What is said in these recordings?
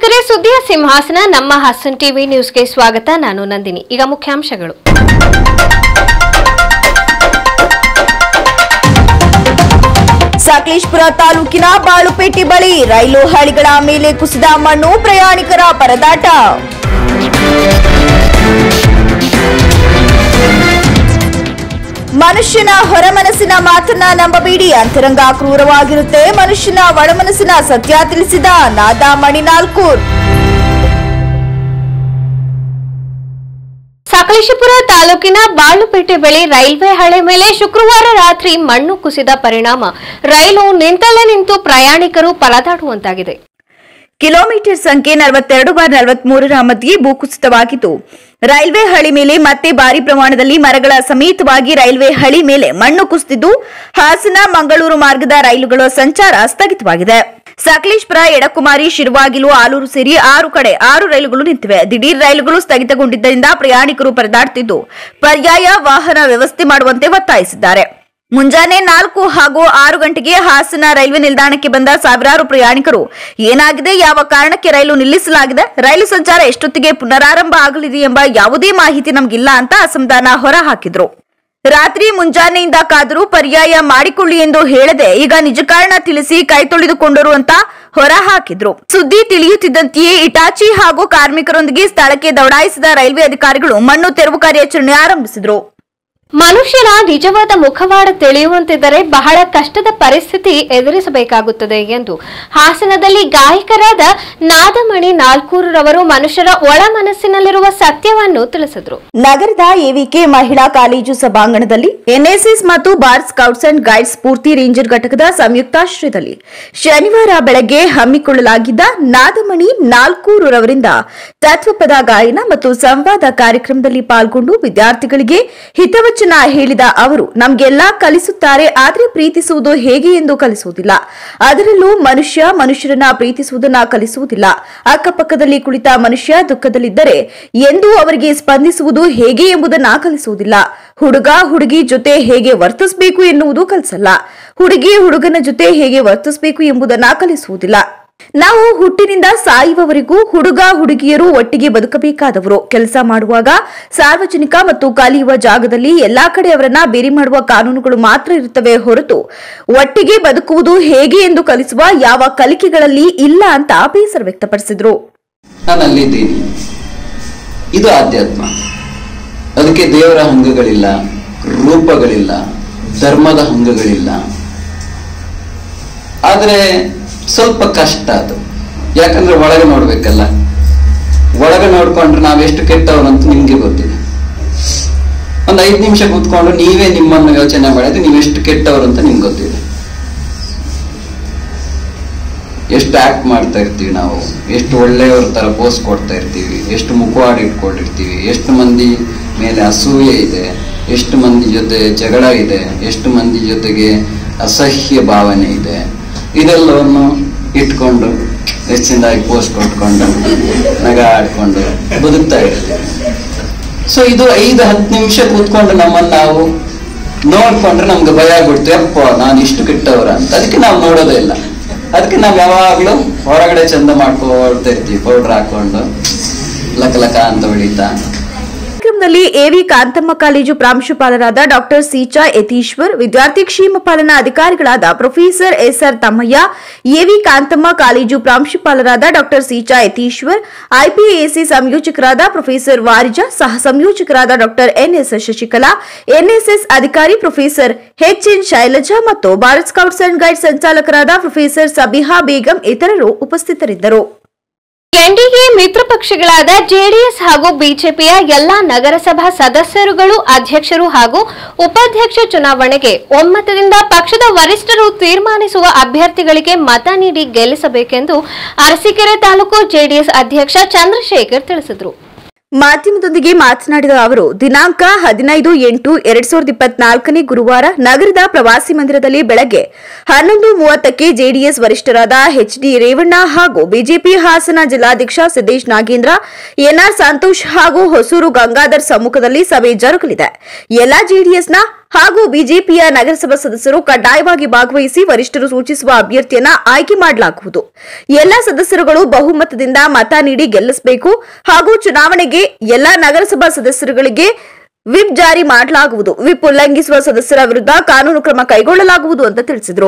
ವೀಕ್ಷಕರೇ ಸುದ್ದಿಯ ಸಿಂಹಾಸನ ನಮ್ಮ ಹಾಸನ್ ಟಿವಿ ನ್ಯೂಸ್ಗೆ ಸ್ವಾಗತ ನಾನು ನಂದಿನಿ ಈಗ ಮುಖ್ಯಾಂಶಗಳು ಸಕಲೇಶ್ಪುರ ತಾಲೂಕಿನ ಬಾಳುಪೇಟೆ ಬಳಿ ರೈಲು ಹಳಿಗಳ ಮೇಲೆ ಕುಸಿದ ಮಣ್ಣು ಪ್ರಯಾಣಿಕರ ಪರದಾಟ ಮನುಷ್ಯನ ಹೊರಮನಸ್ಸಿನ ಮಾತನ್ನ ನಂಬಬೇಡಿ ಅಂತರಂಗ ಕ್ರೂರವಾಗಿರುತ್ತೆ ಮನುಷ್ಯನ ಒಳಮನಸ್ಸಿನ ಸತ್ಯ ತಿಳಿಸಿದ ನಾದಾಮಣಿ ನಾಲ್ಕೂರ್ ಸಕಲೇಶಪುರ ತಾಲೂಕಿನ ಬಾಳುಪೇಟೆ ಬಳಿ ರೈಲ್ವೆ ಹಳೆ ಮೇಲೆ ಶುಕ್ರವಾರ ರಾತ್ರಿ ಮಣ್ಣು ಕುಸಿದ ಪರಿಣಾಮ ರೈಲು ನಿಂತಲ್ಲೇ ನಿಂತು ಪ್ರಯಾಣಿಕರು ಪರದಾಡುವಂತಾಗಿದೆ ಕಿಲೋಮೀಟರ್ ಸಂಖ್ಯೆ ನಲವತ್ತೆರಡು ಬಾರ್ ನಲವತ್ಮೂರರ ಮಧ್ಯೆ ಭೂಕುಸಿತವಾಗಿತ್ತು ರೈಲ್ವೆ ಹಳಿ ಮೇಲೆ ಮತ್ತೆ ಭಾರಿ ಪ್ರಮಾಣದಲ್ಲಿ ಮರಗಳ ಸಮೇತವಾಗಿ ರೈಲ್ವೆ ಹಳಿ ಮೇಲೆ ಮಣ್ಣು ಕುಸಿದಿದ್ದು ಹಾಸನ ಮಂಗಳೂರು ಮಾರ್ಗದ ರೈಲುಗಳ ಸಂಚಾರ ಸ್ಥಗಿತವಾಗಿದೆ ಸಕಲೇಶ್ಪುರ ಎಡಕುಮಾರಿ ಶಿರುವಾಗಿಲು ಆಲೂರು ಸೇರಿ ಆರು ಕಡೆ ಆರು ರೈಲುಗಳು ನಿಂತಿವೆ ದಿಢೀರ್ ರೈಲುಗಳು ಸ್ಥಗಿತಗೊಂಡಿದ್ದರಿಂದ ಪ್ರಯಾಣಿಕರು ಪರದಾಡುತ್ತಿದ್ದು ಪರ್ಯಾಯ ವಾಹನ ವ್ಯವಸ್ಥೆ ಮಾಡುವಂತೆ ಒತ್ತಾಯಿಸಿದ್ದಾರೆ ಮುಂಜಾನೆ ನಾಲ್ಕು ಹಾಗೂ ಆರು ಗಂಟೆಗೆ ಹಾಸನ ರೈಲ್ವೆ ನಿಲ್ದಾಣಕ್ಕೆ ಬಂದ ಸಾವಿರಾರು ಪ್ರಯಾಣಿಕರು ಏನಾಗಿದೆ ಯಾವ ಕಾರಣಕ್ಕೆ ರೈಲು ನಿಲ್ಲಿಸಲಾಗಿದೆ ರೈಲು ಸಂಚಾರ ಎಷ್ಟೊತ್ತಿಗೆ ಪುನರಾರಂಭ ಆಗಲಿದೆ ಎಂಬ ಯಾವುದೇ ಮಾಹಿತಿ ನಮಗಿಲ್ಲ ಅಂತ ಅಸಮಾಧಾನ ಹೊರಹಾಕಿದ್ರು ರಾತ್ರಿ ಮುಂಜಾನೆಯಿಂದ ಕಾದರೂ ಪರ್ಯಾಯ ಮಾಡಿಕೊಳ್ಳಿ ಎಂದು ಹೇಳದೆ ಈಗ ನಿಜ ಕಾರಣ ತಿಳಿಸಿ ಕೈ ತೊಳೆದುಕೊಂಡರು ಅಂತ ಹೊರಹಾಕಿದ್ರು ಸುದ್ದಿ ತಿಳಿಯುತ್ತಿದ್ದಂತೆಯೇ ಇಟಾಚಿ ಹಾಗೂ ಕಾರ್ಮಿಕರೊಂದಿಗೆ ಸ್ಥಳಕ್ಕೆ ದೌಡಾಯಿಸಿದ ರೈಲ್ವೆ ಅಧಿಕಾರಿಗಳು ಮಣ್ಣು ತೆರವು ಕಾರ್ಯಾಚರಣೆ ಆರಂಭಿಸಿದ್ರು ಮನುಷ್ಯನ ನಿಜವಾದ ಮುಖವಾಡ ತಿಳಿಯುವಂತಿದ್ದರೆ ಬಹಳ ಕಷ್ಟದ ಪರಿಸ್ಥಿತಿ ಎದುರಿಸಬೇಕಾಗುತ್ತದೆ ಎಂದು ಹಾಸನದಲ್ಲಿ ಗಾಯಕರಾದ ನಾದಮಣಿ ನಾಲ್ಕೂರವರು ಮನುಷ್ಯರ ಒಳ ಮನಸ್ಸಿನಲ್ಲಿರುವ ಸತ್ಯವನ್ನು ತಿಳಿಸಿದರು ನಗರದ ಎವಿಕೆ ಮಹಿಳಾ ಕಾಲೇಜು ಸಭಾಂಗಣದಲ್ಲಿ ಎನ್ಎಸ್ಎಸ್ ಮತ್ತು ಬಾರ್ scouts and guides Spoorthi ranger ಘಟಕದ ಸಂಯುಕ್ತಾಶ್ರಯದಲ್ಲಿ ಶನಿವಾರ ಬೆಳಗ್ಗೆ ಹಮ್ಮಿಕೊಳ್ಳಲಾಗಿದ್ದ ನಾದಮಣಿ ನಾಲ್ಕೂರವರಿಂದ ತತ್ವಪದ ಗಾಯನ ಮತ್ತು ಸಂವಾದ ಕಾರ್ಯಕ್ರಮದಲ್ಲಿ ಪಾಲ್ಗೊಂಡು ವಿದ್ಯಾರ್ಥಿಗಳಿಗೆ ಹಿತವಚನ ಹೇಳಿದ ಅವರು ನಮ್ಗೆಲ್ಲಾ ಕಲಿಸುತ್ತಾರೆ ಆದ್ರೆ ಪ್ರೀತಿಸುವುದು ಹೇಗೆ ಎಂದು ಕಲಿಸುವುದಿಲ್ಲ ಅದರಲ್ಲೂ ಮನುಷ್ಯ ಮನುಷ್ಯರನ್ನ ಪ್ರೀತಿಸುವುದನ್ನ ಕಲಿಸುವುದಿಲ್ಲ ಅಕ್ಕಪಕ್ಕದಲ್ಲಿ ಕುಳಿತ ಮನುಷ್ಯ ದುಃಖದಲ್ಲಿದ್ದರೆ ಎಂದು ಅವರಿಗೆ ಸ್ಪಂದಿಸುವುದು ಹೇಗೆ ಎಂಬುದನ್ನ ಕಲಿಸುವುದಿಲ್ಲ ಹುಡುಗ ಹುಡುಗಿ ಜೊತೆ ಹೇಗೆ ವರ್ತಿಸಬೇಕು ಎನ್ನುವುದು ಕಲಿಸಲ್ಲ ಹುಡುಗಿ ಹುಡುಗನ ಜೊತೆ ಹೇಗೆ ವರ್ತಿಸಬೇಕು ಎಂಬುದನ್ನ ಕಲಿಸುವುದಿಲ್ಲ ನಾವು ಹುಟ್ಟಿನಿಂದ ಸಾಯುವವರೆಗೂ ಹುಡುಗ ಹುಡುಗಿಯರು ಒಟ್ಟಿಗೆ ಬದುಕಬೇಕಾದವರು ಕೆಲಸ ಮಾಡುವಾಗ ಸಾರ್ವಜನಿಕ ಮತ್ತು ಕಲಿಯುವ ಜಾಗದಲ್ಲಿ ಎಲ್ಲಾ ಕಡೆ ಅವರನ್ನ ಬೇರೆ ಮಾಡುವ ಕಾನೂನುಗಳು ಮಾತ್ರ ಇರುತ್ತವೆ ಹೊರತು ಒಟ್ಟಿಗೆ ಬದುಕುವುದು ಹೇಗೆ ಎಂದು ಕಲಿಸುವ ಯಾವ ಕಲಿಕೆಗಳಲ್ಲಿ ಇಲ್ಲ ಅಂತ ಬೇಸರ ವ್ಯಕ್ತಪಡಿಸಿದ್ರು ನಾನು ಅಲ್ಲಿದ್ದೀನಿ ಇದು ಆಧ್ಯಾತ್ಮ ಅದಕ್ಕೆ ದೇವರ ಹಂಗಗಳಿಲ್ಲ ರೂಪಗಳಿಲ್ಲ ಧರ್ಮದ ಹಂಗಗಳಿಲ್ಲ ಆದರೆ ಸ್ವಲ್ಪ ಕಷ್ಟ ಅದು ಯಾಕಂದ್ರೆ ಒಳಗೆ ನೋಡ್ಬೇಕಲ್ಲ ಒಳಗೆ ನೋಡ್ಕೊಂಡ್ರೆ ನಾವೆಷ್ಟು ಕೆಟ್ಟವರು ಅಂತ ನಿಮ್ಗೆ ಗೊತ್ತಿದೆ ಒಂದು ಐದು ನಿಮಿಷ ಕೂತ್ಕೊಂಡು ನೀವೇ ನಿಮ್ಮನ್ನು ಯೋಚನೆ ಮಾಡಿದ್ರೆ ನೀವೆಷ್ಟು ಕೆಟ್ಟವರು ಅಂತ ನಿಮ್ಗೆ ಗೊತ್ತಿದೆ ಎಷ್ಟು ಆಕ್ಟ್ ಮಾಡ್ತಾ ಇರ್ತೀವಿ ನಾವು ಎಷ್ಟು ಒಳ್ಳೆಯವ್ರ ತರ ಪೋಸ್ ಕೊಡ್ತಾ ಇರ್ತೀವಿ ಎಷ್ಟು ಮುಖವಾಡ ಇಟ್ಕೊಂಡಿರ್ತೀವಿ ಎಷ್ಟು ಮಂದಿ ಮೇಲೆ ಅಸೂಯೆ ಇದೆ ಎಷ್ಟು ಮಂದಿ ಜೊತೆ ಜಗಳ ಇದೆ ಎಷ್ಟು ಮಂದಿ ಜೊತೆಗೆ ಅಸಹ್ಯ ಭಾವನೆ ಇದೆ ಇದೆಲ್ಲವನ್ನು ಇಟ್ಕೊಂಡು ಎಷ್ಟು ಚೆಂದಾಗಿ ಪೋಸ್ಟ್ ಕೊಟ್ಕೊಂಡು ನಗ ಆಡ್ಕೊಂಡು ಬದುಕ್ತಾ ಇರ್ತೀವಿ ಸೊ ಇದು ಐದು ಹತ್ತು ನಿಮಿಷ ಕೂತ್ಕೊಂಡು ನಮ್ಮನ್ನು ನಾವು ನೋಡ್ಕೊಂಡ್ರೆ ನಮ್ಗೆ ಭಯ ಆಗ್ಬಿಡ್ತು ಅಪ್ಪ ನಾನು ಇಷ್ಟು ಕೆಟ್ಟವರ ಅಂತ ಅದಕ್ಕೆ ನಾವು ನೋಡೋದೇ ಇಲ್ಲ ಅದಕ್ಕೆ ನಾವು ಯಾವಾಗ್ಲೂ ಹೊರಗಡೆ ಚಂದ ಮಾಡ್ಕೊಳ್ತಾ ಇರ್ತೀವಿ ಪೌಡರ್ ಹಾಕೊಂಡು ಲಕ ಲಕ ಅಂತ ಹೊಡಿತಾ ಕಾರ್ಯಕ್ರಮದಲ್ಲಿ ಎವಿ ಕಾಂತಮ್ಮ ಕಾಲೇಜು ಪ್ರಾಂಶುಪಾಲರಾದ ಡಾಕ್ಟರ್ ಸಿಚಾ ಯತೀಶ್ವರ್ ವಿದ್ಯಾರ್ಥಿ ಕ್ಷೇಮ ಪಾಲನಾ ಅಧಿಕಾರಿಗಳಾದ professor SR Thammaiah AV Kanthamma college ಪ್ರಾಂಶುಪಾಲರಾದ ಡಾಕ್ಟರ್ ಸಿಚಾ ಯತೀಶ್ವರ್ ಐಪಿಎಸಿ ಸಂಯೋಜಕರಾದ ಪ್ರೊಫೆಸರ್ ವಾರಿಜಾ ಸಹ ಸಂಯೋಜಕರಾದ ಡಾಕ್ಟರ್ ಎನ್ಎಸ್ ಶಶಿಕಲಾ ಎನ್ಎಸ್ಎಸ್ ಅಧಿಕಾರಿ ಪ್ರೊಫೆಸರ್ ಎಚ್ಎನ್ ಶೈಲಜಾ ಮತ್ತು ಭಾರತ್ ಸ್ಕೌಟ್ಸ್ ಅಂಡ್ ಗೈಡ್ ಸಂಚಾಲಕರಾದ ಪ್ರೊಫೆಸರ್ ಸಬಿಹಾ ಬೇಗಂ ಇತರರು ಉಪಸ್ಥಿತರಿದ್ದರು ಎನ್ಡಿಎ ಮಿತ್ರ ಪಕ್ಷಗಳಾದ ಜೆಡಿಎಸ್ ಹಾಗೂ ಬಿಜೆಪಿಯ ಎಲ್ಲಾ ನಗರಸಭಾ ಸದಸ್ಯರುಗಳು ಅಧ್ಯಕ್ಷರು ಹಾಗೂ ಉಪಾಧ್ಯಕ್ಷ ಚುನಾವಣೆಗೆ ಒಮ್ಮತದಿಂದ ಪಕ್ಷದ ವರಿಷ್ಠರು ತೀರ್ಮಾನಿಸುವ ಅಭ್ಯರ್ಥಿಗಳಿಗೆ ಮತ ನೀಡಿ ಗೆಲ್ಲಿಸಬೇಕೆಂದು ಅರಸೀಕೆರೆ ತಾಲೂಕು ಜೆಡಿಎಸ್ ಅಧ್ಯಕ್ಷ ಚಂದ್ರಶೇಖರ್ ತಿಳಿಸಿದರು ಮಾಧ್ಯಮದೊಂದಿಗೆ ಮಾತನಾಡಿದ ಅವರು ದಿನಾಂಕ ಹದಿನೈದು ಎಂಟು ಎರಡ್ ಸಾವಿರದ ಇಪ್ಪತ್ನಾಲ್ಕನೇ ಗುರುವಾರ ನಗರದ ಪ್ರವಾಸಿ ಮಂದಿರದಲ್ಲಿ ಬೆಳಗ್ಗೆ ಹನ್ನೊಂದು ಮೂವತ್ತಕ್ಕೆ ಜೆಡಿಎಸ್ ವರಿಷ್ಠರಾದ ಎಚ್ ಡಿ ರೇವಣ್ಣ ಹಾಗೂ ಬಿಜೆಪಿ ಹಾಸನ ಜಿಲ್ಲಾಧ್ಯಕ್ಷ ಸಿದ್ದೇಶ್ ನಾಗೇಂದ್ರ ಎನ್ಆರ್ ಸಂತೋಷ್ ಹಾಗೂ ಹೊಸೂರು ಗಂಗಾಧರ್ ಸಮ್ಮುಖದಲ್ಲಿ ಸಭೆ ಜರುಗಲಿದೆ ಎಲ್ಲಾ ಜೆಡಿಎಸ್ನ ಹಾಗೂ ಬಿಜೆಪಿಯ ನಗರಸಭಾ ಸದಸ್ಯರು ಕಡ್ಡಾಯವಾಗಿ ಭಾಗವಹಿಸಿ ವರಿಷ್ಠರು ಸೂಚಿಸುವ ಅಭ್ಯರ್ಥಿಯನ್ನ ಆಯ್ಕೆ ಮಾಡಲಾಗುವುದು ಎಲ್ಲಾ ಸದಸ್ಯರುಗಳು ಬಹುಮತದಿಂದ ಮತ ನೀಡಿ ಗೆಲ್ಲಿಸಬೇಕು ಹಾಗೂ ಚುನಾವಣೆಗೆ ಎಲ್ಲಾ ನಗರಸಭಾ ಸದಸ್ಯರುಗಳಿಗೆ ವಿಪ್ ಜಾರಿ ಮಾಡಲಾಗುವುದು ವಿಪ್ ಉಲ್ಲಂಘಿಸುವ ಸದಸ್ಯರ ವಿರುದ್ಧ ಕಾನೂನು ಕ್ರಮ ಕೈಗೊಳ್ಳಲಾಗುವುದು ಅಂತ ತಿಳಿಸಿದರು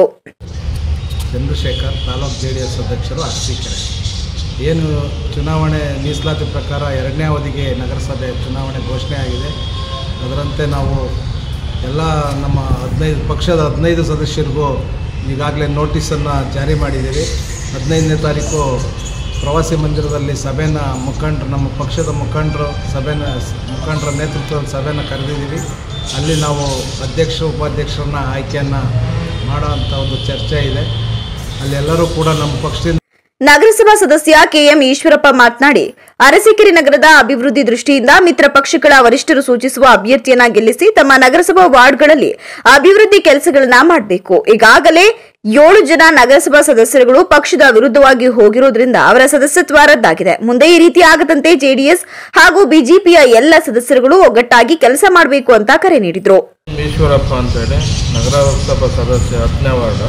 Chandrashekar taluk J D S ಅಧ್ಯಕ್ಷರು ಅರಸೀಕೆರೆ ಏನು ಚುನಾವಣೆ ಮೀಸಲಾತಿ ಪ್ರಕಾರ ಎರಡನೇ ಅವಧಿಗೆ ನಗರಸಭೆ ಚುನಾವಣೆ ಘೋಷಣೆ ಆಗಿದೆ ಅದರಂತೆ ನಾವು ಎಲ್ಲ ನಮ್ಮ ಹದಿನೈದು ಪಕ್ಷದ ಹದಿನೈದು ಸದಸ್ಯರಿಗೂ ಈಗಾಗಲೇ ನೋಟಿಸನ್ನು ಜಾರಿ ಮಾಡಿದ್ದೀವಿ ಹದಿನೈದನೇ ತಾರೀಕು ಪ್ರವಾಸಿ ಮಂದಿರದಲ್ಲಿ ಸಭೆನ ಮುಖಂಡರು ನಮ್ಮ ಪಕ್ಷದ ಮುಖಂಡರು ಸಭೆನ ಮುಖಂಡರ ನೇತೃತ್ವದಲ್ಲಿ ಸಭೆನ ಕರೆದಿದ್ದೀವಿ ಅಲ್ಲಿ ನಾವು ಅಧ್ಯಕ್ಷ ಉಪಾಧ್ಯಕ್ಷರನ್ನ ಆಯ್ಕೆಯನ್ನು ಮಾಡೋ ಅಂಥ ಒಂದು ಚರ್ಚೆ ಇದೆ ಅಲ್ಲೆಲ್ಲರೂ ಕೂಡ ನಮ್ಮ ಪಕ್ಷದಿಂದ ನಗರಸಭಾ ಸದಸ್ಯ ಕೆಎಂ ಈಶ್ವರಪ್ಪ ಮಾತನಾಡಿ ಅರಸೀಕೆರೆ ನಗರದ ಅಭಿವೃದ್ಧಿ ದೃಷ್ಟಿಯಿಂದ ಮಿತ್ರ ಪಕ್ಷಗಳ ವರಿಷ್ಠರು ಸೂಚಿಸುವ ಅಭ್ಯರ್ಥಿಯನ್ನ ಗೆಲ್ಲಿಸಿ ತಮ್ಮ ನಗರಸಭಾ ವಾರ್ಡ್ಗಳಲ್ಲಿ ಅಭಿವೃದ್ಧಿ ಕೆಲಸಗಳನ್ನ ಮಾಡಬೇಕು ಈಗಾಗಲೇ ಏಳು ಜನ ನಗರಸಭಾ ಸದಸ್ಯರುಗಳು ಪಕ್ಷದ ವಿರುದ್ಧವಾಗಿ ಹೋಗಿರೋದ್ರಿಂದ ಅವರ ಸದಸ್ಯತ್ವ ರದ್ದಾಗಿದೆ ಮುಂದೆ ಈ ರೀತಿ ಆಗದಂತೆ ಜೆಡಿಎಸ್ ಹಾಗೂ ಬಿಜೆಪಿಯ ಎಲ್ಲ ಸದಸ್ಯರುಗಳು ಒಗ್ಗಟ್ಟಾಗಿ ಕೆಲಸ ಮಾಡಬೇಕು ಅಂತ ಕರೆ ನೀಡಿದ್ರು ಈಶ್ವರಪ್ಪ ಅಂತೇಳಿ ನಗರಸಭಾ ಸದಸ್ಯ ಹತ್ತನೇ ವಾರ್ಡ್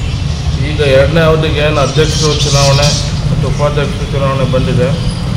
ಈಗ ಎರಡನೇ ಅವಧಿಗೆ ಏನು ಅಧ್ಯಕ್ಷರು ಚುನಾವಣೆ ಮತ್ತು ಉಪಾಧ್ಯಕ್ಷರು ಚುನಾವಣೆ ಬಂದಿದೆ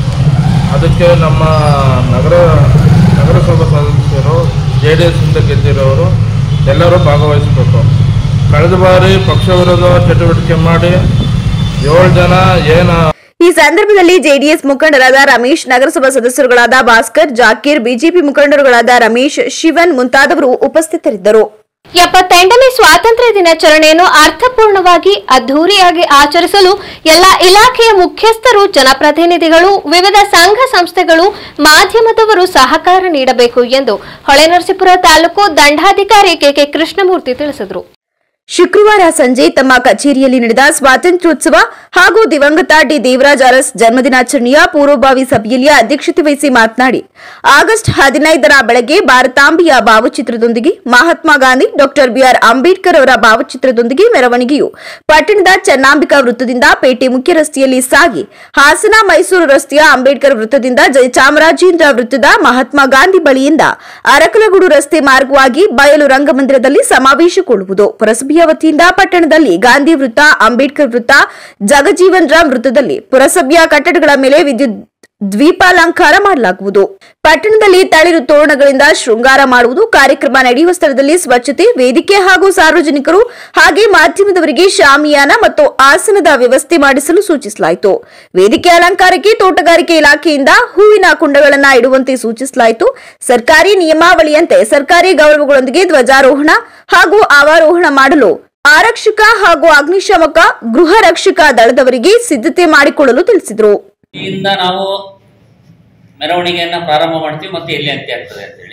ಅದಕ್ಕೆ ನಮ್ಮ ನಗರ ನಗರಸಭಾ ಸದಸ್ಯರು ಜೆ ಡಿ ಎಸ್ನಿಂದ ಗೆದ್ದಿರೋರು ಎಲ್ಲರೂ ಭಾಗವಹಿಸಬೇಕು ಕಳೆದ ಬಾರಿ ಪಕ್ಷ ವಿರೋಧ ಚಟುವಟಿಕೆ ಮಾಡಿ ಏಳು ಜನ ಏನು ಈ ಸಂದರ್ಭದಲ್ಲಿ ಜೆಡಿಎಸ್ ಮುಖಂಡರಾದ ರಮೇಶ್ ನಗರಸಭಾ ಸದಸ್ಯರುಗಳಾದ ಭಾಸ್ಕರ್ ಜಾಕೀರ್ ಬಿಜೆಪಿ ಮುಖಂಡರುಗಳಾದ ರಮೇಶ್ ಶಿವನ್ ಮುಂತಾದವರು ಉಪಸ್ಥಿತರಿದ್ದರು ಎಪ್ಪತ್ತೆಂಟನೇ ಸ್ವಾತಂತ್ರ್ಯ ದಿನಾಚರಣೆಯನ್ನು ಅರ್ಥಪೂರ್ಣವಾಗಿ ಅದ್ಧೂರಿಯಾಗಿ ಆಚರಿಸಲು ಎಲ್ಲ ಇಲಾಖೆಯ ಮುಖ್ಯಸ್ಥರು ಜನಪ್ರತಿನಿಧಿಗಳು ವಿವಿಧ ಸಂಘ ಸಂಸ್ಥೆಗಳು ಮಾಧ್ಯಮದವರು ಸಹಕಾರ ನೀಡಬೇಕು ಎಂದು ಹೊಳೆನರಸೀಪುರ ತಾಲೂಕು ದಂಡಾಧಿಕಾರಿ ಕೆಕೆ ಕೃಷ್ಣಮೂರ್ತಿ ತಿಳಿಸಿದರು ಶುಕ್ರವಾರ ಸಂಜೆ ತಮ್ಮ ಕಚೇರಿಯಲ್ಲಿ ನಡೆದ ಸ್ವಾತಂತ್ರ್ಯೋತ್ಸವ ಹಾಗೂ ದಿವಂಗತ ಡಿ ದೇವರಾಜ್ ಅರಸ್ ಜನ್ಮದಿನಾಚರಣೆಯ ಪೂರ್ವಭಾವಿ ಸಭೆಯಲ್ಲಿ ಅಧ್ಯಕ್ಷತೆ ವಹಿಸಿ ಮಾತನಾಡಿ ಆಗಸ್ಟ್ ಹದಿನೈದರ ಬೆಳಗ್ಗೆ ಭಾರತಾಂಬೆಯ ಭಾವಚಿತ್ರದೊಂದಿಗೆ ಮಹಾತ್ಮ ಗಾಂಧಿ ಡಾಕ್ಟರ್ ಬಿಆರ್ ಅಂಬೇಡ್ಕರ್ ಅವರ ಭಾವಚಿತ್ರದೊಂದಿಗೆ ಮೆರವಣಿಗೆಯು ಪಟ್ಟಣದ ಚನ್ನಾಂಬಿಕಾ ವೃತ್ತದಿಂದ ಪೇಟೆ ಮುಖ್ಯ ರಸ್ತೆಯಲ್ಲಿ ಸಾಗಿ ಹಾಸನ ಮೈಸೂರು ರಸ್ತೆಯ ಅಂಬೇಡ್ಕರ್ ವೃತ್ತದಿಂದ ಜಯಚಾಮರಾಜೇಂದ್ರ ವೃತ್ತದ ಮಹಾತ್ಮ ಗಾಂಧಿ ಬಳಿಯಿಂದ ಅರಕಲಗೂಡು ರಸ್ತೆ ಮಾರ್ಗವಾಗಿ ಬಯಲು ರಂಗಮಂದಿರದಲ್ಲಿ ಸಮಾವೇಶಗೊಳ್ಳುವುದು ಪುರಸಭೆಯ ವತಿಯಿಂದ ಪಟ್ಟಣದಲ್ಲಿ ಗಾಂಧಿ ವೃತ್ತ ಅಂಬೇಡ್ಕರ್ ವೃತ್ತ ಜಗಜೀವನ್ ರಾಮ್ ವೃತ್ತದಲ್ಲಿ ಪುರಸಭೆಯ ಕಟ್ಟಡಗಳ ಮೇಲೆ ವಿದ್ಯುತ್ ದ್ವೀಪಾಲಂಕಾರ ಮಾಡಲಾಗುವುದು ಪಟ್ಟಣದಲ್ಲಿ ತಳಿರು ತೋರಣಗಳಿಂದ ಶೃಂಗಾರ ಮಾಡುವುದು ಕಾರ್ಯಕ್ರಮ ನಡೆಯುವ ಸ್ಥಳದಲ್ಲಿ ಸ್ವಚ್ಛತೆ ವೇದಿಕೆ ಹಾಗೂ ಸಾರ್ವಜನಿಕರು ಹಾಗೆ ಮಾಧ್ಯಮದವರಿಗೆ ಶಾಮಿಯಾನ ಮತ್ತು ಆಸನದ ವ್ಯವಸ್ಥೆ ಮಾಡಿಸಲು ಸೂಚಿಸಲಾಯಿತು ವೇದಿಕೆ ಅಲಂಕಾರಕ್ಕೆ ತೋಟಗಾರಿಕೆ ಇಲಾಖೆಯಿಂದ ಹೂವಿನ ಕುಂಡಗಳನ್ನ ಇಡುವಂತೆ ಸೂಚಿಸಲಾಯಿತು ಸರ್ಕಾರಿ ನಿಯಮಾವಳಿಯಂತೆ ಸರ್ಕಾರಿ ಗೌರವಗಳೊಂದಿಗೆ ಧ್ವಜಾರೋಹಣ ಹಾಗೂ ಅವಾರೋಹಣ ಮಾಡಲು ಆರಕ್ಷಕ ಹಾಗೂ ಅಗ್ನಿಶಾಮಕ ಗೃಹ ರಕ್ಷಕ ದಳದವರಿಗೆ ಸಿದ್ಧತೆ ಮಾಡಿಕೊಳ್ಳಲು ತಿಳಿಸಿದರು ಇಲ್ಲಿಂದ ನಾವು ಮೆರವಣಿಗೆಯನ್ನ ಪ್ರಾರಂಭ ಮಾಡ್ತೀವಿ ಮತ್ತೆ ಎಲ್ಲಿ ಅಂತ್ಯ ಆಗ್ತದೆ ಅಂತೇಳಿ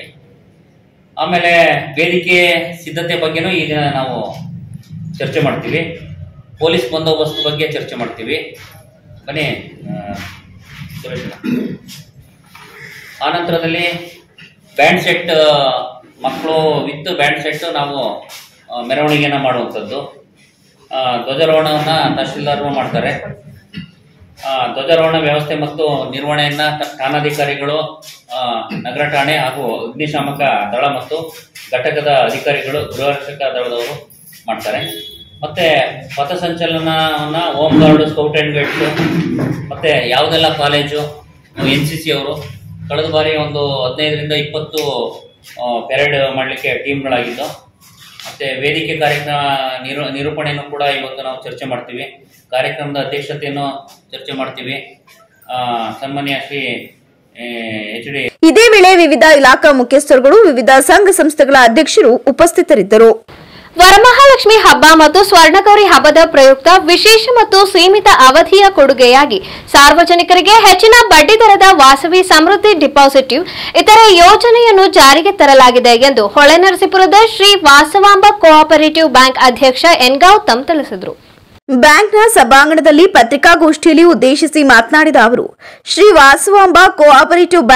ಆಮೇಲೆ ವೇದಿಕೆ ಸಿದ್ಧತೆ ಬಗ್ಗೆನೂ ಈಗ ನಾವು ಚರ್ಚೆ ಮಾಡ್ತೀವಿ ಪೊಲೀಸ್ ಬಂದೋಬಸ್ತ್ ಬಗ್ಗೆ ಚರ್ಚೆ ಮಾಡ್ತೀವಿ ಬನ್ನಿ ಆ, ಸುರೇಶ್ ಅಣ್ಣ. ಆ ನಂತರದಲ್ಲಿ ಬ್ಯಾಂಡ್ ಸೆಟ್ ಮಕ್ಕಳು ವಿತ್ ಬ್ಯಾಂಡ್ ಸೆಟ್ ನಾವು ಆ, ಮೆರವಣಿಗೆನ ಮಾಡುವಂಥದ್ದು ಆ, ಧ್ವಜಾರೋಹಣವನ್ನ ತಹಶೀಲ್ದಾರರು ಮಾಡ್ತಾರೆ ಆ, ಧ್ವಜಾರೋಹಣ ವ್ಯವಸ್ಥೆ ಮತ್ತು ನಿರ್ವಹಣೆಯನ್ನ ತ- ಠಾಣಾಧಿಕಾರಿಗಳು ಆ, ನಗರ ಠಾಣೆ ಹಾಗೂ ಅಗ್ನಿಶಾಮಕ ದಳ ಮತ್ತು ಘಟಕದ ಅಧಿಕಾರಿಗಳು ಗೃಹರಕ್ಷಕ ದಳದವರು ಮಾಡ್ತಾರೆ ಮತ್ತೆ ಪಥಸಂಚಲನವನ್ನ home guard scout and guides ಮತ್ತೆ ಯಾವುದೆಲ್ಲ ಕಾಲೇಜು ಎನ್ ಸಿ ಸಿ ಅವರು ಕಳೆದ ಬಾರಿ ಒಂದು ಹದಿನೈದರಿಂದ ಇಪ್ಪತ್ತು ಪೆರೇಡ್ ಮಾಡಲಿಕ್ಕೆ ಟೀಮ್ಗಳಾಗಿದ್ದು ಮತ್ತೆ ವೇದಿಕೆ ಕಾರ್ಯಕ್ರಮ ನಿರು ನಿರೂಪಣೆಯನ್ನು ಕೂಡ ಇವತ್ತು ನಾವು ಚರ್ಚೆ ಮಾಡ್ತೀವಿ ಕಾರ್ಯಕ್ರಮದ ಅಧ್ಯಕ್ಷತೆಯನ್ನು ಚರ್ಚೆ ಮಾಡ್ತೀವಿ ಆ, ಸನ್ಮಾನ್ಯ ಶ್ರೀ ಎಚ್ ಡಿ ಇದೇ ವೇಳೆ ವಿವಿಧ ಇಲಾಖಾ ಮುಖ್ಯಸ್ಥರುಗಳು ವಿವಿಧ ಸಂಘ ಸಂಸ್ಥೆಗಳ ಅಧ್ಯಕ್ಷರು ಉಪಸ್ಥಿತರಿದ್ದರು ವರಮಹಾಲಕ್ಷ್ಮಿ ಹಬ್ಬ ಮತ್ತು ಸ್ವರ್ಣಗೌರಿ ಹಬ್ಬದ ಪ್ರಯುಕ್ತ ವಿಶೇಷ ಮತ್ತು ಸೀಮಿತ ಅವಧಿಯ ಕೊಡುಗೆಯಾಗಿ ಸಾರ್ವಜನಿಕರಿಗೆ ಹೆಚ್ಚಿನ ಬಡ್ಡಿ ದರದ ವಾಸವಿ ಸಮೃದ್ಧಿ ಡಿಪಾಸಿಟಿವ್ ಇತರ ಯೋಜನೆಯನ್ನು ಜಾರಿಗೆ ತರಲಾಗಿದೆ ಎಂದು ಹೊಳೆನರಸೀಪುರದ ಶ್ರೀ ವಾಸವಾಂಬ ಕೋಆಪರೇಟಿವ್ ಬ್ಯಾಂಕ್ ಅಧ್ಯಕ್ಷ ಎನ್ ಗೌತಮ್ ತಿಳಿಸಿದರು ಬ್ಯಾಂಕ್ನ ಸಭಾಂಗಣದಲ್ಲಿ ಪತ್ರಿಕಾಗೋಷ್ಠಿಯಲ್ಲಿ ಉದ್ದೇಶಿಸಿ ಮಾತನಾಡಿದ ಅವರು ಶ್ರೀ ವಾಸವಾಂಬ ಕೋಆಪರೇಟಿವ್ ಬ್ಯಾಂಕ್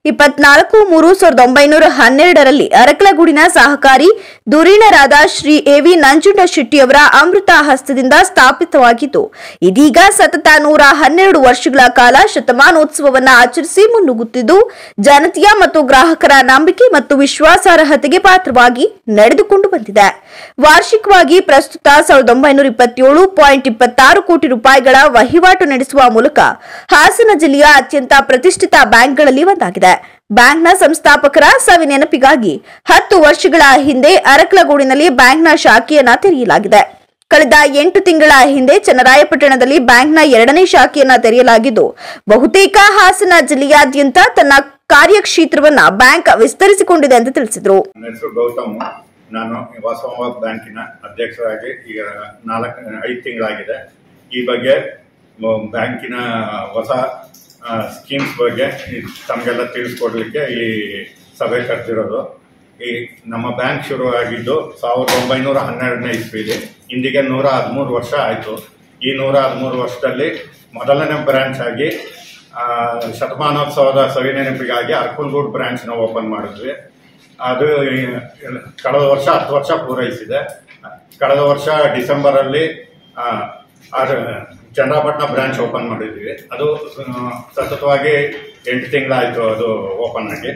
ಇಪ್ಪತ್ನಾಲ್ಕು ಮೂರು ಸಾವಿರದ ಒಂಬೈನೂರ ಹನ್ನೆರಡರಲ್ಲಿ ಅರಕಲಗೂಡಿನ ಸಹಕಾರಿ ಧುರೀಣರಾದ ಶ್ರೀ ಎವಿ ನಂಜುಂಡ ಶೆಟ್ಟಿಯವರ ಅಮೃತ ಹಸ್ತದಿಂದ ಸ್ಥಾಪಿತವಾಗಿದ್ದು ಇದೀಗ ಸತತ ನೂರ ಹನ್ನೆರಡು ವರ್ಷಗಳ ಕಾಲ ಶತಮಾನೋತ್ಸವವನ್ನು ಆಚರಿಸಿ ಮುನ್ನುಗ್ಗುತ್ತಿದ್ದು ಜನತೆಯ ಮತ್ತು ಗ್ರಾಹಕರ ನಂಬಿಕೆ ಮತ್ತು ವಿಶ್ವಾಸಾರ್ಹತೆಗೆ ಪಾತ್ರವಾಗಿ ನಡೆದುಕೊಂಡು ಬಂದಿದೆ ವಾರ್ಷಿಕವಾಗಿ ಪ್ರಸ್ತುತ ಸಾವಿರದ ಒಂಬೈನೂರ ಇಪ್ಪತ್ತೇಳು ಪಾಯಿಂಟ್ ಇಪ್ಪತ್ತಾರು ಕೋಟಿ ರೂಪಾಯಿಗಳ ವಹಿವಾಟು ನಡೆಸುವ ಮೂಲಕ ಹಾಸನ ಜಿಲ್ಲೆಯ ಅತ್ಯಂತ ಪ್ರತಿಷ್ಠಿತ ಬ್ಯಾಂಕ್ಗಳಲ್ಲಿ ಒಂದಾಗಿದೆ ಬ್ಯಾಂಕ್ನ ಸಂಸ್ಥಾಪಕರ ಸವಿ ನೆನಪಿಗಾಗಿ ಹತ್ತು ವರ್ಷಗಳ ಹಿಂದೆ ಅರಕಲಗೂಡಿನಲ್ಲಿ ಬ್ಯಾಂಕ್ನ ಶಾಖೆಯನ್ನ ತೆರೆಯಲಾಗಿದೆ ಕಳೆದ ಎಂಟು ತಿಂಗಳ ಹಿಂದೆ ಚನ್ನರಾಯಪಟ್ಟಣದಲ್ಲಿ ಬ್ಯಾಂಕ್ನ ಎರಡನೇ ಶಾಖೆಯನ್ನ ತೆರೆಯಲಾಗಿದ್ದು ಬಹುತೇಕ ಹಾಸನ ಜಿಲ್ಲೆಯಾದ್ಯಂತ ತನ್ನ ಕಾರ್ಯಕ್ಷೇತ್ರವನ್ನ ಬ್ಯಾಂಕ್ ವಿಸ್ತರಿಸಿಕೊಂಡಿದೆ ಎಂದು ತಿಳಿಸಿದರು ನನ್ನ ಹೆಸರು ಗೌತಮ್ ನಾನು ವಾಸವ ಬ್ಯಾಂಕಿನ ಅಧ್ಯಕ್ಷರಾಗಿ ಈಗ ನಾಲ್ಕು ಐದು ತಿಂಗಳಾಗಿದೆ ಈ ಬಗ್ಗೆ ಮ- ಬ್ಯಾಂಕಿನ ಹೊಸ ಆ, ಸ್ಕೀಮ್ಸ್ ಬಗ್ಗೆ ಈ ತಮಗೆಲ್ಲ ತಿಳಿಸ್ಕೊಡ್ಲಿಕ್ಕೆ ಈ ಸಭೆ ಕರೆದಿರೋದು ಈ ನಮ್ಮ ಬ್ಯಾಂಕ್ ಶುರುವಾಗಿದ್ದು ಸಾವಿರದ ಒಂಬೈನೂರ ಹನ್ನೆರಡನೇ ಇಸ್ವಿಲಿ ಇಂದಿಗೆ ನೂರ ಹದಿಮೂರು ವರ್ಷ ಆಯಿತು ಈ ನೂರ ಹದಿಮೂರು ವರ್ಷದಲ್ಲಿ ಮೊದಲನೇ ಬ್ರಾಂಚ್ ಆಗಿ ಆ, ಶತಮಾನೋತ್ಸವದ ಸವಿನೆನಪಿಗಾಗಿ ಅರ್ಕುಲ್ಗೂಡ್ ಬ್ರಾಂಚ್ನ ಓಪನ್ ಮಾಡಿದ್ವಿ ಅದು ಈ ಕಳೆದ ವರ್ಷ ಹತ್ತು ವರ್ಷ ಪೂರೈಸಿದೆ ಕಳೆದ ವರ್ಷ ಡಿಸೆಂಬರಲ್ಲಿ ಆ, ಅದು ಚಂದ್ರಪಟ್ಟಣ ಬ್ರಾಂಚ್ ಓಪನ್ ಮಾಡಿದ್ವಿ ಅದು ಆ, ಸತತವಾಗಿ ಎಂಟು ತಿಂಗಳಾಯಿತು ಅದು ಓಪನ್ ಆಗಿ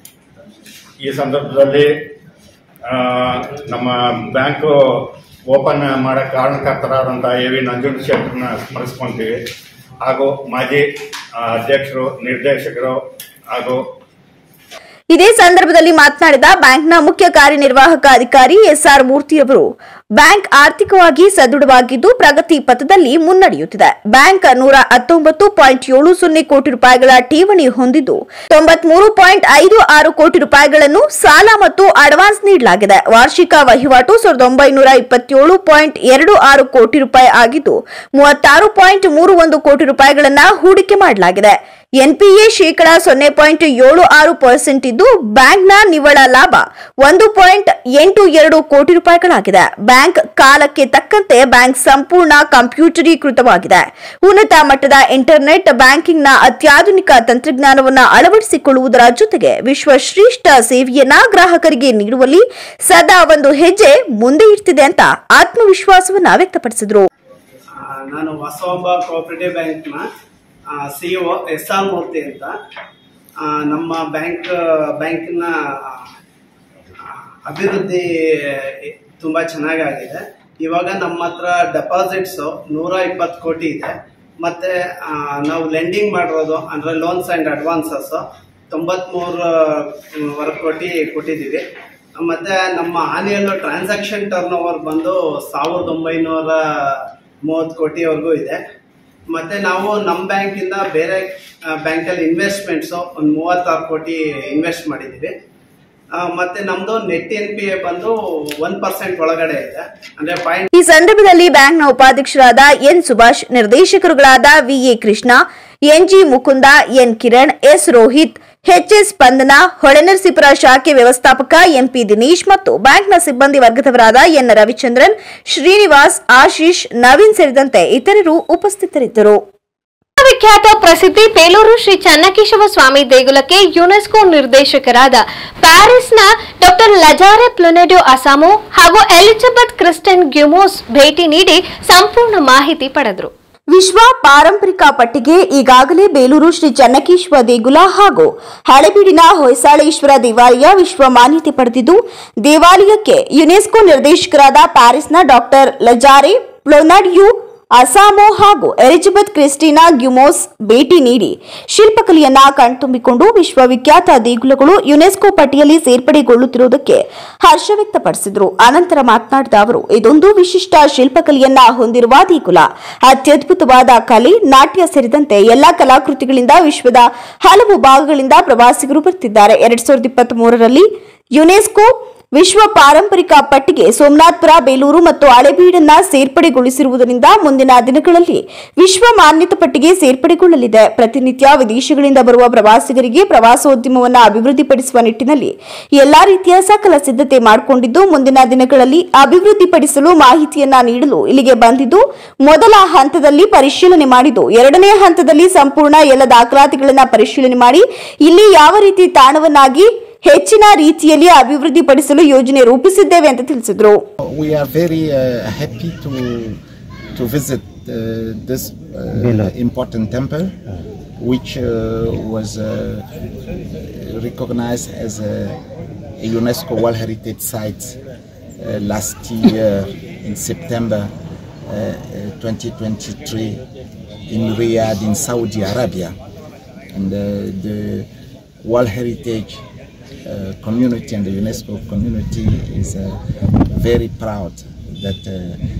ಈ ಸಂದರ್ಭದಲ್ಲಿ ಆ, ನಮ್ಮ ಬ್ಯಾಂಕು ಓಪನ್ ಮಾಡಕ್ಕೆ ಕಾರಣಕರ್ತರಾದಂಥ ಎ ವಿ ನಂಜುಂಡ ಶೆಟ್ಟರ್ನ ಸ್ಮರಿಸ್ಕೊಂತೀವಿ ಹಾಗೂ ಮಾಜಿ ಆ, ಅಧ್ಯಕ್ಷರು ನಿರ್ದೇಶಕರು ಹಾಗೂ ಇದೇ ಸಂದರ್ಭದಲ್ಲಿ ಮಾತನಾಡಿದ ಬ್ಯಾಂಕ್ನ ಮುಖ್ಯ ಕಾರ್ಯನಿರ್ವಾಹಕ ಅಧಿಕಾರಿ ಎಸ್ಆರ್ ಮೂರ್ತಿಯವರು ಬ್ಯಾಂಕ್ ಆರ್ಥಿಕವಾಗಿ ಸದೃಢವಾಗಿದ್ದು ಪ್ರಗತಿ ಪಥದಲ್ಲಿ ಮುನ್ನಡೆಯುತ್ತಿದೆ ಬ್ಯಾಂಕ್ ನೂರ ಹತ್ತೊಂಬತ್ತು ಪಾಯಿಂಟ್ ಏಳು ಸೊನ್ನೆ ಕೋಟಿ ರೂಪಾಯಿಗಳ ಠೇವಣಿ ಹೊಂದಿದ್ದು ತೊಂಬತ್ಮೂರು ಪಾಯಿಂಟ್ ಐದು ಆರು ಕೋಟಿ ರೂಪಾಯಿಗಳನ್ನು ಸಾಲ ಮತ್ತು ಅಡ್ವಾನ್ಸ್ ನೀಡಲಾಗಿದೆ ವಾರ್ಷಿಕ ವಹಿವಾಟು ಸಾವಿರದ ಒಂಬೈನೂರ ಇಪ್ಪತ್ತೇಳು ಪಾಯಿಂಟ್ ಎರಡು ಆರು ಕೋಟಿ ರೂಪಾಯಿ ಆಗಿದ್ದು ಮೂವತ್ತಾರು ಪಾಯಿಂಟ್ ಮೂರು ಒಂದು ಕೋಟಿ ರೂಪಾಯಿಗಳನ್ನ ಹೂಡಿಕೆ ಮಾಡಲಾಗಿದೆ ಎನ್ಪಿಎ ಶೇಕಡ ಸೊನ್ನೆ ಪಾಯಿಂಟ್ ಏಳು ಆರು ಪರ್ಸೆಂಟ್ ಇದ್ದು ಬ್ಯಾಂಕ್ನ ನಿವ್ವಳ ಲಾಭ ಒಂದು ಪಾಯಿಂಟ್ ಎಂಟು ಎರಡು ಕೋಟಿ ರೂಪಾಯಿಗಳಾಗಿದೆ ಬ್ಯಾಂಕ್ ಕಾಲಕ್ಕೆ ತಕ್ಕಂತೆ ಬ್ಯಾಂಕ್ ಸಂಪೂರ್ಣ ಕಂಪ್ಯೂಟರೀಕೃತವಾಗಿದೆ ಉನ್ನತ ಮಟ್ಟದ ಇಂಟರ್ನೆಟ್ ಬ್ಯಾಂಕಿಂಗ್ನ ಅತ್ಯಾಧುನಿಕ ತಂತ್ರಜ್ಞಾನವನ್ನು ಅಳವಡಿಸಿಕೊಳ್ಳುವುದರ ಜೊತೆಗೆ ವಿಶ್ವಶ್ರೇಷ್ಠ ಸೇವೆಯನ್ನ ಗ್ರಾಹಕರಿಗೆ ನೀಡುವಲ್ಲಿ ಸದಾ ಒಂದು ಹೆಜ್ಜೆ ಮುಂದೆ ಇರ್ತಿದೆ ಅಂತ ಆತ್ಮವಿಶ್ವಾಸವನ್ನ ವ್ಯಕ್ತಪಡಿಸಿದರು ಆ, ನಾನು ವಾಸವಾಂಬ ಕೋಆಪರೇಟಿವ್ ಬ್ಯಾಂಕ್ನ C O S R Murthy ಅಂತ ಆ, ನಮ್ಮ ಬ್ಯಾಂಕ್ ಬ್ಯಾಂಕಿನ ಆ, ಅಭಿವೃದ್ಧಿ ತುಂಬ ಚೆನ್ನಾಗಾಗಿದೆ ಇವಾಗ ನಮ್ಮ ಹತ್ರ ಡೆಪಾಸಿಟ್ಸು ನೂರ ಇಪ್ಪತ್ತು ಕೋಟಿ ಇದೆ ಮತ್ತು ನಾವು ಲೆಂಡಿಂಗ್ ಮಾಡಿರೋದು ಅಂದರೆ ಲೋನ್ಸ್ ಆ್ಯಂಡ್ ಅಡ್ವಾನ್ಸಸ್ಸು ತೊಂಬತ್ಮೂರು ವರೆ ಕೋಟಿ ಕೊಟ್ಟಿದ್ದೀವಿ ಮತ್ತು ನಮ್ಮ ಆನ್ಯಲ್ ಟ್ರಾನ್ಸಾಕ್ಷನ್ ಟರ್ನ್ ಓವರ್ ಬಂದು ಸಾವಿರದ ಒಂಬೈನೂರ ಮೂವತ್ತು ಕೋಟಿವರೆಗೂ ಇದೆ ಮತ್ತು ನಾವು ನಮ್ಮ ಬ್ಯಾಂಕಿಂದ ಬೇರೆ ಬ್ಯಾಂಕಲ್ಲಿ ಇನ್ವೆಸ್ಟ್ಮೆಂಟ್ಸು ಒಂದು ಮೂವತ್ತಾರು ಕೋಟಿ ಇನ್ವೆಸ್ಟ್ ಮಾಡಿದ್ದೀವಿ ಆ, ಮತ್ತೆ ನಮ್ಮದು ನೆಟ್ ಎನ್ ಪಿ ಎ ಬಂದು ಒನ್ ಪರ್ಸೆಂಟ್ ಒಳಗಡೆ ಇದೆ ಅಂದರೆ ಪಾಯಿಂಟ್ ಈ ಸಂದರ್ಭದಲ್ಲಿ ಬ್ಯಾಂಕ್ನ ಉಪಾಧ್ಯಕ್ಷರಾದ ಎನ್ ಸುಭಾಷ್ ನಿರ್ದೇಶಕರುಗಳಾದ VA Krishna NG Mukunda N Kiran S Rohit HS Spandana Holenarasipura ಶಾಖೆ ವ್ಯವಸ್ಥಾಪಕ ಎಂಪಿ ದಿನೇಶ್ ಮತ್ತು ಬ್ಯಾಂಕ್ನ ಸಿಬ್ಬಂದಿ ವರ್ಗದವರಾದ ಎನ್ ರವಿಚಂದ್ರನ್ ಶ್ರೀನಿವಾಸ್ ಆಶೀಶ್ ನವೀನ್ ಸೇರಿದಂತೆ ಇತರರು ಉಪಸ್ಥಿತರಿದ್ದರು ವಿಖ್ಯಾತ ಪ್ರಸಿದ್ಧಿ ಬೇಲೂರು ಶ್ರೀ ಚನ್ನಕೇಶವ ಸ್ವಾಮಿ ದೇಗುಲಕ್ಕೆ ಯುನೆಸ್ಕೋ ನಿರ್ದೇಶಕರಾದ ಪ್ಯಾರಿಸ್ನ ಡಾಕ್ಟರ್ ಲಜಾರೆ ಪ್ಲೊನೆಡೋ ಅಸಾಮೋ ಹಾಗೂ ಎಲಿಜಬೆತ್ ಕ್ರಿಸ್ಟನ್ ಗ್ಯುಮೋಸ್ ಭೇಟಿ ನೀಡಿ ಸಂಪೂರ್ಣ ಮಾಹಿತಿ ಪಡೆದರು ವಿಶ್ವ ಪಾರಂಪರಿಕ ಪಟ್ಟಿಗೆ ಈಗಾಗಲೇ ಬೇಲೂರು ಶ್ರೀ ಚನ್ನಕೇಶ್ವರ ದೇಗುಲ ಹಾಗೂ ಹಳೆಬೀಡಿನ ಹೊಯ್ಸಾಳೇಶ್ವರ ದೇವಾಲಯ ವಿಶ್ವ ಮಾನ್ಯತೆ ಪಡೆದಿದ್ದು ದೇವಾಲಯಕ್ಕೆ ಯುನೆಸ್ಕೋ ನಿರ್ದೇಶಕರಾದ ಪ್ಯಾರಿಸ್ನ ಡಾಕ್ಟರ್ ಲಜಾರೆ ಪ್ಲೊನಡ್ಯು ಅಸಾಮೋ ಹಾಗೂ ಎಲಿಜಬೆತ್ ಕ್ರಿಸ್ಟಿನಾ ಗ್ಯುಮೋಸ್ ಭೇಟಿ ನೀಡಿ ಶಿಲ್ಪಕಲೆಯನ್ನ ಕಣ್ತುಂಬಿಕೊಂಡು ವಿಶ್ವವಿಖ್ಯಾತ ದೇಗುಲಗಳು ಯುನೆಸ್ಕೋ ಪಟ್ಟಿಯಲ್ಲಿ ಸೇರ್ಪಡೆಗೊಳ್ಳುತ್ತಿರುವುದಕ್ಕೆ ಹರ್ಷ ವ್ಯಕ್ತಪಡಿಸಿದರು ಅನಂತರ ಮಾತನಾಡಿದ ಅವರು ಇದೊಂದು ವಿಶಿಷ್ಟ ಶಿಲ್ಪಕಲೆಯನ್ನ ಹೊಂದಿರುವ ದೇಗುಲ ಅತ್ಯದ್ಭುತವಾದ ಕಲೆ ನಾಟ್ಯ ಸೇರಿದಂತೆ ಎಲ್ಲಾ ಕಲಾಕೃತಿಗಳಿಂದ ವಿಶ್ವದ ಹಲವು ಭಾಗಗಳಿಂದ ಪ್ರವಾಸಿಗರು ಬರುತ್ತಿದ್ದಾರೆ ಎರಡ್ ಸಾವಿರದ ಇಪ್ಪತ್ತ್ ಮೂರರಲ್ಲಿ ಯುನೆಸ್ಕೋ ವಿಶ್ವ ಪಾರಂಪರಿಕ ಪಟ್ಟಿಗೆ ಸೋಮನಾಥ್ಪುರ ಬೇಲೂರು ಮತ್ತು ಹಳೆಬೀಡನ್ನ ಸೇರ್ಪಡೆಗೊಳಿಸಿರುವುದರಿಂದ ಮುಂದಿನ ದಿನಗಳಲ್ಲಿ ವಿಶ್ವ ಮಾನ್ಯತೆ ಪಟ್ಟಿಗೆ ಸೇರ್ಪಡೆಗೊಳ್ಳಲಿದೆ ಪ್ರತಿನಿತ್ಯ ವಿದೇಶಗಳಿಂದ ಬರುವ ಪ್ರವಾಸಿಗರಿಗೆ ಪ್ರವಾಸೋದ್ಯಮವನ್ನು ಅಭಿವೃದ್ಧಿಪಡಿಸುವ ನಿಟ್ಟಿನಲ್ಲಿ ಎಲ್ಲಾ ರೀತಿಯ ಸಕಲ ಸಿದ್ಧತೆ ಮಾಡಿಕೊಂಡಿದ್ದು ಮುಂದಿನ ದಿನಗಳಲ್ಲಿ ಅಭಿವೃದ್ಧಿಪಡಿಸಲು ಮಾಹಿತಿಯನ್ನ ನೀಡಲು ಇಲ್ಲಿಗೆ ಬಂದಿದ್ದು ಮೊದಲ ಹಂತದಲ್ಲಿ ಪರಿಶೀಲನೆ ಮಾಡಿದ್ದು ಎರಡನೇ ಹಂತದಲ್ಲಿ ಸಂಪೂರ್ಣ ಎಲ್ಲ ದಾಖಲಾತಿಗಳನ್ನ ಪರಿಶೀಲನೆ ಮಾಡಿ ಇಲ್ಲಿ ಯಾವ ರೀತಿ ತಾಣವನ್ನಾಗಿ ಹೆಚ್ಚಿನ ರೀತಿಯಲ್ಲಿ ಅಭಿವೃದ್ಧಿಪಡಿಸಲು ಯೋಜನೆ ರೂಪಿಸಿದ್ದೇವೆ ಅಂತ ತಿಳಿಸಿದರು We are very uh, happy to to visit uh, this uh, important temple, which uh, was uh, recognized as a, a UNESCO World Heritage Site uh, last year in September uh, uh, 2023 in Riyadh in Saudi Arabia, and uh, the World Heritage uh, community and the UNESCO community is uh, very proud that uh,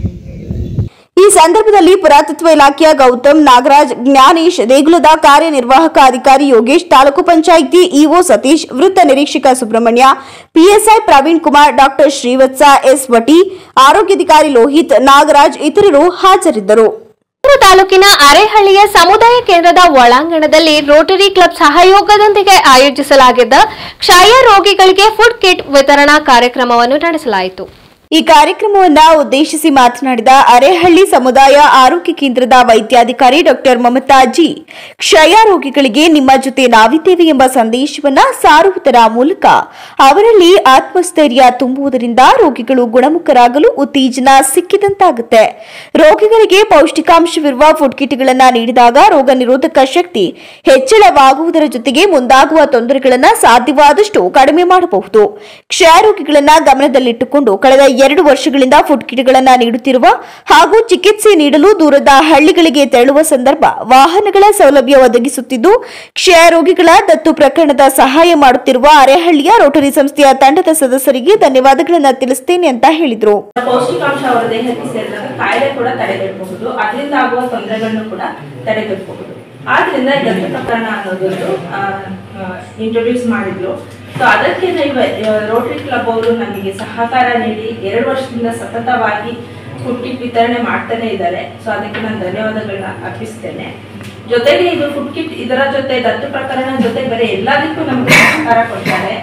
ಈ ಸಂದರ್ಭದಲ್ಲಿ ಪುರಾತತ್ವ ಇಲಾಖೆಯ ಗೌತಮ್ ನಾಗರಾಜ್ ಜ್ಞಾನೇಶ್ ದೇಗುಲದ ಕಾರ್ಯನಿರ್ವಾಹಕ ಅಧಿಕಾರಿ Yogesh taluk panchayat EO Satish ವೃತ್ತ ನಿರೀಕ್ಷಕ Subramanya PSI Praveen Kumar doctor Srivatsa S ವಟಿ ಆರೋಗ್ಯಾಧಿಕಾರಿ ಲೋಹಿತ್ ನಾಗರಾಜ್ ಇತರರು ಹಾಜರಿದ್ದರು ಬೆಂಗಳೂರು ತಾಲೂಕಿನ ಅರೆಹಳ್ಳಿಯ ಸಮುದಾಯ ಕೇಂದ್ರದ ಒಳಾಂಗಣದಲ್ಲಿ ರೋಟರಿ ಕ್ಲಬ್ ಸಹಯೋಗದೊಂದಿಗೆ ಆಯೋಜಿಸಲಾಗಿದ್ದ ಕ್ಷಯ ರೋಗಿಗಳಿಗೆ ಫುಡ್ ಕಿಟ್ ವಿತರಣಾ ಕಾರ್ಯಕ್ರಮವನ್ನು ನಡೆಸಲಾಯಿತು ಈ ಕಾರ್ಯಕ್ರಮವನ್ನ ಉದ್ದೇಶಿಸಿ ಮಾತನಾಡಿದ ಅರೆಹಳ್ಳಿ ಸಮುದಾಯ ಆರೋಗ್ಯ ಕೇಂದ್ರದ ವೈದ್ಯಾಧಿಕಾರಿ ಡಾಕ್ಟರ್ ಮಮತಾ ಜಿ ಕ್ಷಯ ರೋಗಿಗಳಿಗೆ ನಿಮ್ಮ ಜೊತೆ ನಾವಿದ್ದೇವೆ ಎಂಬ ಸಂದೇಶವನ್ನ ಸಾರುವುದರ ಮೂಲಕ ಅವರಲ್ಲಿ ಆತ್ಮಸ್ಥೈರ್ಯ ತುಂಬುವುದರಿಂದ ರೋಗಿಗಳು ಗುಣಮುಖರಾಗಲು ಉತ್ತೇಜನ ಸಿಕ್ಕಿದಂತಾಗುತ್ತೆ ರೋಗಿಗಳಿಗೆ ಪೌಷ್ಟಿಕಾಂಶವಿರುವ ಫುಡ್ ಕಿಟ್ಗಳನ್ನ ನೀಡಿದಾಗ ರೋಗ ನಿರೋಧಕ ಶಕ್ತಿ ಹೆಚ್ಚಳವಾಗುವುದರ ಜೊತೆಗೆ ಮುಂದಾಗುವ ತೊಂದರೆಗಳನ್ನ ಸಾಧ್ಯವಾದಷ್ಟು ಕಡಿಮೆ ಮಾಡಬಹುದು ಕ್ಷಯ ರೋಗಿಗಳನ್ನ ಗಮನದಲ್ಲಿಟ್ಟುಕೊಂಡು ಕಳೆದ ಎರಡು ವರ್ಷಗಳಿಂದ ಫುಡ್ ಕಿಟ್ಗಳನ್ನ ನೀಡುತ್ತಿರುವ ಹಾಗೂ ಚಿಕಿತ್ಸೆ ನೀಡಲು ದೂರದ ಹಳ್ಳಿಗಳಿಗೆ ತೆರಳುವ ಸಂದರ್ಭ ವಾಹನಗಳ ಸೌಲಭ್ಯ ಒದಗಿಸುತ್ತಿದ್ದು ಕ್ಷಯ ರೋಗಿಗಳ ದತ್ತು ಪ್ರಕರಣದ ಸಹಾಯ ಮಾಡುತ್ತಿರುವ ಅರೆಹಳ್ಳಿಯ ರೋಟರಿ ಸಂಸ್ಥೆಯ ತಂಡದ ಸದಸ್ಯರಿಗೆ ಧನ್ಯವಾದಗಳನ್ನ ತಿಳಿಸುತ್ತೇನೆ ಅಂತ ಹೇಳಿದರು ಪೌಷ್ಟಿಕಾಂಶ ಅವರ ದೇಹಕ್ಕೆ ಸೇರಿದಾಗ ಕಾಯಿಲೆ ಕೂಡ ತಡೆಗಟ್ಟಬಹುದು ಅದರಿಂದ ಆಗುವ ತೊಂದರೆಗಳನ್ನು ಕೂಡ ತಡೆಗಟ್ಟಬಹುದು ಆದ್ರಿಂದ ದತ್ತು ಪ್ರಕರಣ ಅನ್ನೋದೊಂದು ಇಂಟ್ರೊಡ್ಯೂಸ್ ಮಾಡಿದ್ರು ಸೊ ಅದಕ್ಕೆ ರೋಟರಿ ಕ್ಲಬ್ ಅವರು ನಮಗೆ ಸಹಕಾರ ನೀಡಿ ಎರಡು ವರ್ಷದಿಂದ ಸತತವಾಗಿ ಫುಡ್ ಕಿಟ್ ವಿತರಣೆ ಮಾಡ್ತಾನೆ ಇದ್ದಾರೆ ಸೊ ಅದಕ್ಕೆ ನಾನು ಧನ್ಯವಾದಗಳನ್ನ ಅರ್ಪಿಸ್ತೇನೆ ಜೊತೆಗೆ ಇದು ಫುಡ್ ಕಿಟ್ ಇದರ ಜೊತೆ ದತ್ತು ಪ್ರಕರಣ ಜೊತೆ ಬೇರೆ ಎಲ್ಲದಕ್ಕೂ ನಮಗೆ ಸಹಕಾರ ಕೊಡ್ತಾರೆ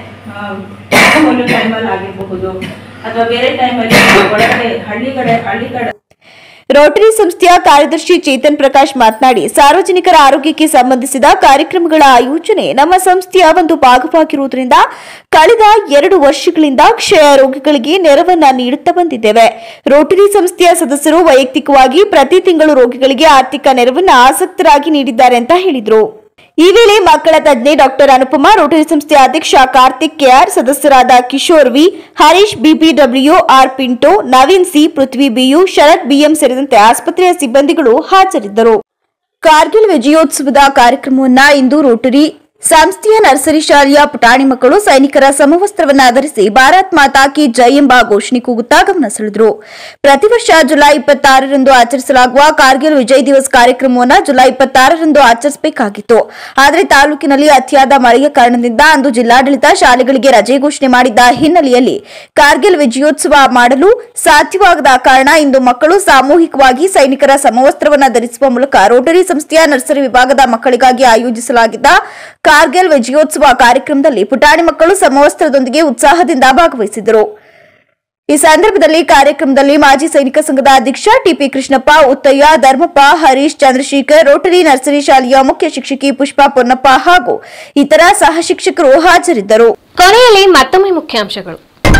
ಟೈಮಲ್ಲಿ ಆಗಿರಬಹುದು ಅಥವಾ ಬೇರೆ ಟೈಮಲ್ಲಿ ಒಳಗಡೆ ಹಳ್ಳಿ ಕಡೆ ಹಳ್ಳಿ ಕಡೆ ರೋಟರಿ ಸಂಸ್ಥೆಯ ಕಾರ್ಯದರ್ಶಿ ಚೇತನ್ ಪ್ರಕಾಶ್ ಮಾತನಾಡಿ ಸಾರ್ವಜನಿಕರ ಆರೋಗ್ಯಕ್ಕೆ ಸಂಬಂಧಿಸಿದ ಕಾರ್ಯಕ್ರಮಗಳ ಆಯೋಜನೆ ನಮ್ಮ ಸಂಸ್ಥೆಯ ಒಂದು ಭಾಗವಾಗಿರುವುದರಿಂದ ಕಳೆದ ಎರಡು ವರ್ಷಗಳಿಂದ ಕ್ಷಯ ರೋಗಿಗಳಿಗೆ ನೆರವನ್ನ ನೀಡುತ್ತಾ ಬಂದಿದ್ದೇವೆ ರೋಟರಿ ಸಂಸ್ಥೆಯ ಸದಸ್ಯರು ವೈಯಕ್ತಿಕವಾಗಿ ಪ್ರತಿ ತಿಂಗಳು ರೋಗಿಗಳಿಗೆ ಆರ್ಥಿಕ ನೆರವನ್ನ ಆಸಕ್ತರಾಗಿ ನೀಡಿದ್ದಾರೆ ಅಂತ ಹೇಳಿದರು ಈ ವೇಳೆ ಮಕ್ಕಳ ತಜ್ಞೆ ಡಾಕ್ಟರ್ ಅನುಪಮ ರೋಟರಿ ಸಂಸ್ಥೆಯ ಅಧ್ಯಕ್ಷ ಕಾರ್ತಿಕ್ ಕೆಆರ್ ಸದಸ್ಯರಾದ Kishore V Harish BPW R Pinto Naveen C Prithvi BU Sharath BM ಸೇರಿದಂತೆ ಆಸ್ಪತ್ರೆಯ ಸಿಬ್ಬಂದಿಗಳು ಹಾಜರಿದ್ದರು ಕಾರ್ಗಿಲ್ ವಿಜಯೋತ್ಸವದ ಕಾರ್ಯಕ್ರಮವನ್ನ ಇಂದು ರೋಟರಿ ಸಂಸ್ಥೆಯ ನರ್ಸರಿ ಶಾಲೆಯ ಪುಟಾಣಿ ಮಕ್ಕಳು ಸೈನಿಕರ ಸಮವಸ್ತ್ರವನ್ನ ಧರಿಸಿ ಭಾರತ್ ಮಾತಾ ಕಿ ಜೈ ಎಂಬ ಘೋಷಣೆ ಕೂಗುತ್ತಾ ಗಮನ ಸೆಳೆದರು ಪ್ರತಿ ವರ್ಷ ಜುಲೈ ಇಪ್ಪತ್ತಾರರಂದು ಆಚರಿಸಲಾಗುವ ಕಾರ್ಗಿಲ್ ವಿಜಯ್ ದಿವಸ್ ಕಾರ್ಯಕ್ರಮವನ್ನು ಜುಲೈ ಇಪ್ಪತ್ತಾರರಂದು ಆಚರಿಸಬೇಕಾಗಿತ್ತು ಆದರೆ ತಾಲೂಕಿನಲ್ಲಿ ಅತಿಯಾದ ಮಳೆಯ ಕಾರಣದಿಂದ ಅಂದು ಜಿಲ್ಲಾಡಳಿತ ಶಾಲೆಗಳಿಗೆ ರಜೆ ಘೋಷಣೆ ಮಾಡಿದ್ದ ಹಿನ್ನೆಲೆಯಲ್ಲಿ ಕಾರ್ಗಿಲ್ ವಿಜಯೋತ್ಸವ ಮಾಡಲು ಸಾಧ್ಯವಾಗದ ಕಾರಣ ಇಂದು ಮಕ್ಕಳು ಸಾಮೂಹಿಕವಾಗಿ ಸೈನಿಕರ ಸಮವಸ್ತ್ರವನ್ನ ಧರಿಸುವ ಮೂಲಕ ರೋಟರಿ ಸಂಸ್ಥೆಯ ನರ್ಸರಿ ವಿಭಾಗದ ಮಕ್ಕಳಿಗಾಗಿ ಆಯೋಜಿಸಲಾಗಿದ್ದ ಕಾರ್ಗಿಲ್ ವಿಜಯೋತ್ಸವ ಕಾರ್ಯಕ್ರಮದಲ್ಲಿ ಪುಟಾಣಿ ಮಕ್ಕಳು ಸಮವಸ್ತ್ರದೊಂದಿಗೆ ಉತ್ಸಾಹದಿಂದ ಭಾಗವಹಿಸಿದರು ಈ ಸಂದರ್ಭದಲ್ಲಿ ಕಾರ್ಯಕ್ರಮದಲ್ಲಿ ಮಾಜಿ ಸೈನಿಕ ಸಂಘದ ಅಧ್ಯಕ್ಷ TP Krishnappa Uthaiah Dharmappa Harish Chandrashekar rotary nursery ಶಾಲೆಯ ಮುಖ್ಯ ಶಿಕ್ಷಕಿ ಪುಷ್ಪಾ ಪೊನ್ನಪ್ಪ ಹಾಗೂ ಇತರ ಸಹ ಶಿಕ್ಷಕರು ಹಾಜರಿದ್ದರು ಕೊನೆಯಲ್ಲಿ ಮತ್ತೊಮ್ಮೆ ಮುಖ್ಯಾಂಶಗಳು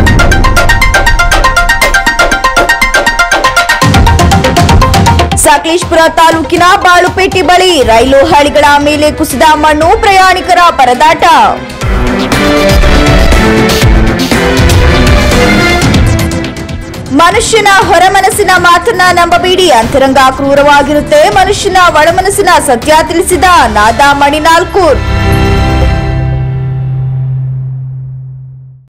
ಸಕಲೇಶ್ಪುರ ತಾಲೂಕಿನ ಬಾಳುಪೇಟೆ ಬಳಿ ರೈಲು ಹಳಿಗಳ ಮೇಲೆ ಕುಸಿದ ಮಣ್ಣು ಪ್ರಯಾಣಿಕರ ಪರದಾಟ ಮನುಷ್ಯನ ಹೊರಮನಸ್ಸಿನ ಮಾತನ್ನ ನಂಬಬೇಡಿ ಅಂತರಂಗ ಕ್ರೂರವಾಗಿರುತ್ತೆ ಮನುಷ್ಯನ ಒಳಮನಸ್ಸಿನ ಸತ್ಯ ತಿಳಿಸಿದ ನಾದಾ ಮಣಿನಾಲ್ಕೂರ್